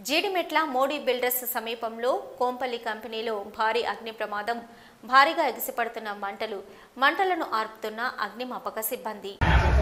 Jeedimetla Modi builders సమీపంలో కోంపల్లి కంపెనీలో భారీ అగ్ని ప్రమాదం భారీగా ఎగిసిపడుతున్న మంటలు మంటలను ఆర్పుతున్న అగ్నిమాపక సిబ్బంది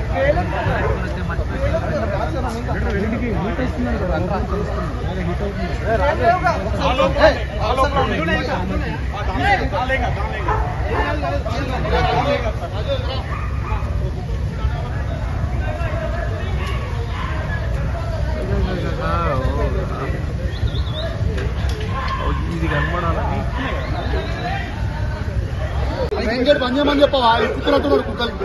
ఇది కనబడాలని రేంజర్ పని చేయమని చెప్పవా ఎక్కుతున్నట్టున్నారు కుక్కలకి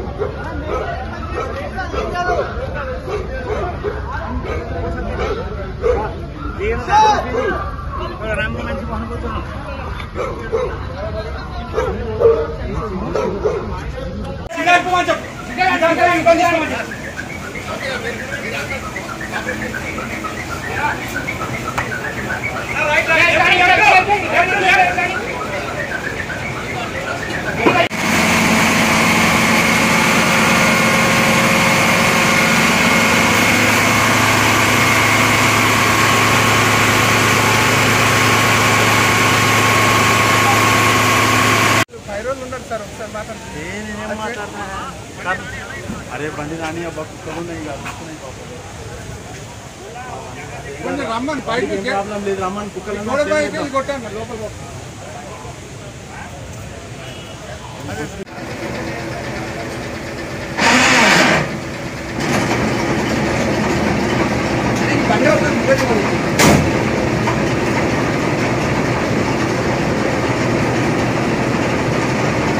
నేనేం మాట్లాడుతున్నా కాదు. అరే బండి రాని అబ్బా కుక్కలు ఉన్నాయి కాదు కుక్కలు పాపం కొంచెం రమ్మని బయటికి ఏం ప్రాబ్లం లేదు రమ్మని కుక్కలు గోడ బయటికి వెళ్ళి కొట్టాను లోపల పో.